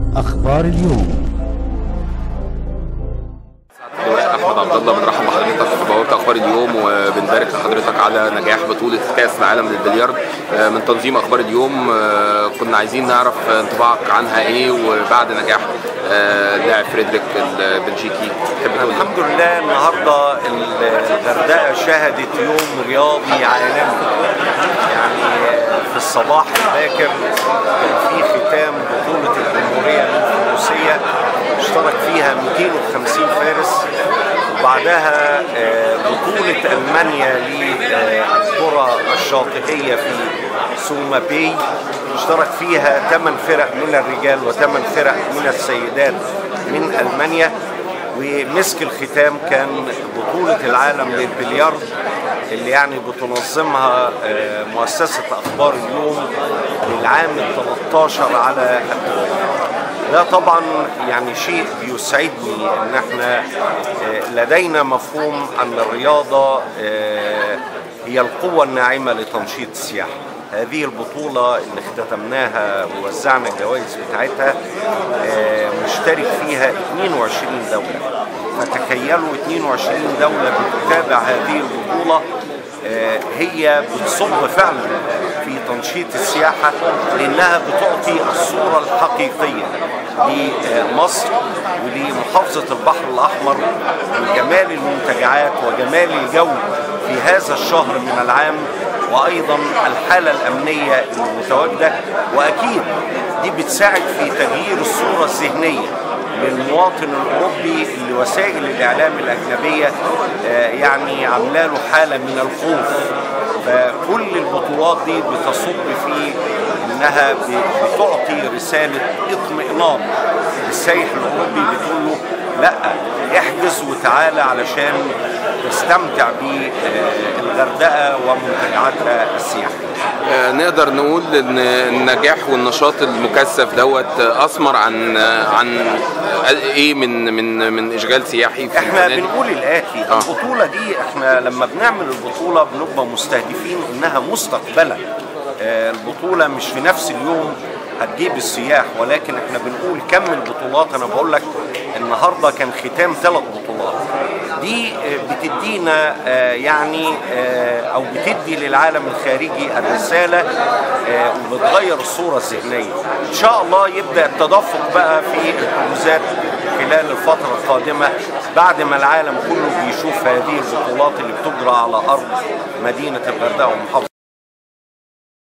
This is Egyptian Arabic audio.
أخبار اليوم احمد عبد الله بنرحب بحضرتك في بوابه اخبار اليوم وبنبارك لحضرتك على نجاح بطوله كاس العالم للبلياردو من تنظيم اخبار اليوم كنا عايزين نعرف انطباعك عنها ايه وبعد نجاح اللاعب فريدريك البلجيكي تحب تقول الحمد لله النهارده الغردقه شهدت يوم رياضي عالمي يعني في الصباح الباكر في ختام بطوله الجمهوريه الفروسيه اشترك فيها 250 فارس وبعدها بطولة ألمانيا للكرة الشاطئية في سوما بي اشترك فيها 8 فرق من الرجال و8 فرق من السيدات من ألمانيا ومسك الختام كان بطولة العالم للبليارد اللي يعني بتنظمها مؤسسة أخبار اليوم للعام ال 13 على التوالي ده طبعا يعني شيء بيسعدني ان احنا لدينا مفهوم ان الرياضه هي القوه الناعمه لتنشيط السياحه هذه البطولة اللي اختتمناها ووزعنا الجوائز بتاعتها مشترك فيها 22 دولة فتخيلوا 22 دولة بتتابع هذه البطولة هي بتصب فعلا في تنشيط السياحة لأنها بتعطي الصورة الحقيقية لمصر ولمحافظة البحر الأحمر من جمال المنتجعات وجمال الجو في هذا الشهر من العام وأيضا الحالة الأمنية المتواجدة وأكيد دي بتساعد في تغيير الصورة الذهنية للمواطن الاوروبي اللي وسائل الاعلام الاجنبيه يعني عامله له حاله من الخوف فكل البطولات دي بتصب في انها بتعطي رساله اطمئنان للسائح الاوروبي بتقول له لا احجز وتعالى علشان تستمتع بالغردقه ومنتجعاتها السياحيه. نقدر نقول ان النجاح والنشاط المكثف دوت اثمر عن عن ايه من من من اشغال سياحي في احنا بنقول الاتي آه. البطوله دي احنا لما بنعمل البطوله بنبقى مستهدفين انها مستقبلا آه البطوله مش في نفس اليوم هتجيب السياح ولكن احنا بنقول كم البطولات انا بقول لك النهارده كان ختام ثلاث بطولات دي بتدينا يعني او بتدي للعالم الخارجي الرساله وبتغير الصوره الذهنيه ان شاء الله يبدا التدفق بقى في الحجوزات خلال الفتره القادمه بعد ما العالم كله بيشوف هذه البطولات اللي بتجرى على ارض مدينه الغردقه ومحافظه